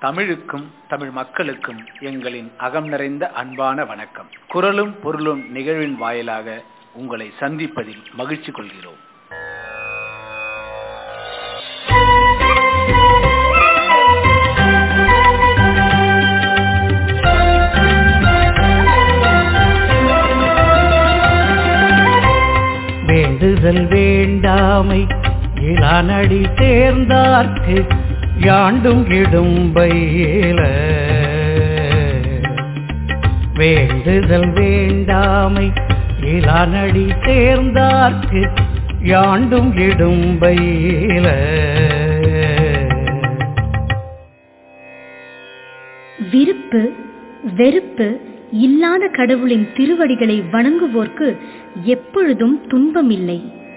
தமிழுக்கும் தமிழ் மக்களுக்கும் எங்களின் அகம் நிறைந்த அன்பான வணக்கம் குரலும் பொருளும் நிகழ்வின் வாயிலாக உங்களை சந்திப்பதில் மகிழ்ச்சி கொள்கிறோம் வேண்டுதல் வேண்டாமை இளானடி சேர்ந்தார்க்கு யாண்டும் இடும்பையில வேண்டுதல் வேண்டாமை இளானடி சேர்ந்தார்க்கு யாண்டும் இடும்பையில விருப்பு வெறுப்பு இல்லாத கடவுளின் திருவடிகளை வணங்குவோர்க்கு எப்பொழுதும் துன்பமில்லை